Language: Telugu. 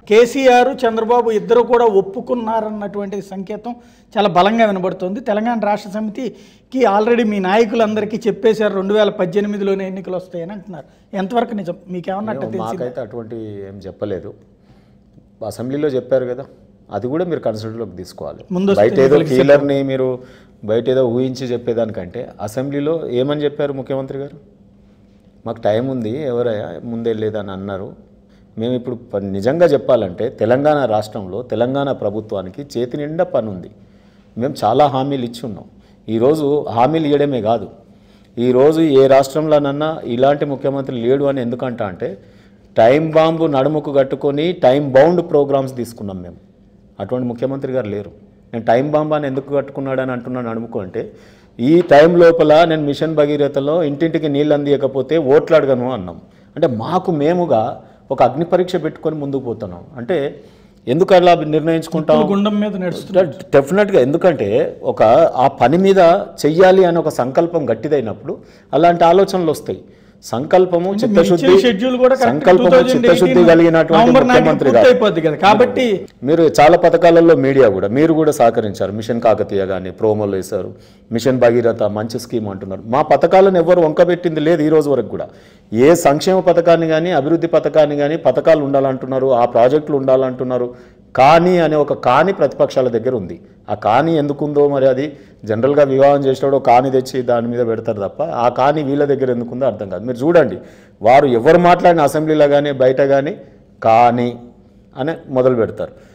కేసీఆర్ చంద్రబాబు ఇద్దరు కూడా ఒప్పుకున్నారన్నటువంటి సంకేతం చాలా బలంగా వినబడుతుంది తెలంగాణ రాష్ట్ర సమితికి ఆల్రెడీ మీ నాయకులందరికీ చెప్పేశారు రెండు వేల పద్దెనిమిదిలోనే ఎన్నికలు వస్తాయని అంటున్నారు ఎంతవరకు నిజం మీకేమన్నట్టు తెలిసింది మాకైతే అటువంటి ఏం చెప్పలేదు అసెంబ్లీలో చెప్పారు కదా అది కూడా మీరు కన్సిడర్లోకి తీసుకోవాలి ముందస్తు బయట ఏదో కీలర్ని మీరు బయట ఏదో ఊహించి చెప్పేదానికంటే అసెంబ్లీలో ఏమని చెప్పారు ముఖ్యమంత్రి గారు మాకు టైం ఉంది ఎవరయ్యా ముందే లేదని అన్నారు మేము ఇప్పుడు ప- నిజంగా చెప్పాలంటే తెలంగాణ రాష్ట్రంలో తెలంగాణ ప్రభుత్వానికి చేతి నిండా పని ఉంది మేము చాలా హామీలు ఇచ్చి ఉన్నాం ఈరోజు హామీలు ఇవ్వడమే కాదు ఈరోజు ఏ రాష్ట్రంలోనన్నా ఇలాంటి ముఖ్యమంత్రి లేడు అని ఎందుకంటా అంటే టైం బాంబు నడుముకు కట్టుకొని టైం బౌండ్ ప్రోగ్రామ్స్ తీసుకున్నాం మేము అటువంటి ముఖ్యమంత్రి గారు లేరు నేను టైం బాంబ్ అని ఎందుకు కట్టుకున్నాడని అంటున్నాను నడుముకు అంటే ఈ టైం లోపల నేను మిషన్ భగీరథలో ఇంటింటికి నీళ్ళు అందియకపోతే ఓట్లు అడగను అన్నాం అంటే మాకు మేముగా ఒక అగ్ని పరీక్ష పెట్టుకొని ముందుకు పోతున్నాం అంటే ఎందుకు అలా నిర్ణయించుకుంటాం గుండం మీద నడుస్తుంది డెఫినెట్గా ఎందుకంటే ఒక ఆ పని మీద చెయ్యాలి అనే ఒక సంకల్పం గట్టిదైనప్పుడు అలాంటి ఆలోచనలు వస్తాయి సంకల్పము చిత్తశుద్ధి షెడ్యూల్ కూడా కరెక్ట్ సంకల్పము చిత్తశుద్ధి కలిగినటువంటి నవంబర్ నాటికి ముఖ్యమంత్రి గారు పూర్తయిపోద్ది కదా కాబట్టి మీరు చాలా పథకాలలో మీడియా కూడా మీరు కూడా సహకరించారు మిషన్ కాకతీయ కానీ ప్రోమోలు వేశారు మిషన్ భగీరథ మంచి స్కీమ్ అంటున్నారు మా పథకాలను ఎవరు వంకబెట్టింది లేదు ఈ రోజు వరకు కూడా ఏ సంక్షేమ పథకాన్ని కానీ అభివృద్ధి పథకాన్ని కానీ పథకాలు ఉండాలంటున్నారు ఆ ప్రాజెక్టులు ఉండాలంటున్నారు కానీ అనే ఒక కాని ప్రతిపక్షాల దగ్గర ఉంది ఆ కాని ఎందుకుందో మరి అది జనరల్గా వివాహం చేసినప్పుడు కాని తెచ్చి దాని మీద పెడతారు తప్ప ఆ కాని వీళ్ళ దగ్గర ఎందుకుందో అర్థం కాదు మీరు చూడండి వారు ఎవరు మాట్లాడిన అసెంబ్లీలో కానీ బయట కానీ కానీ అనే మొదలు పెడతారు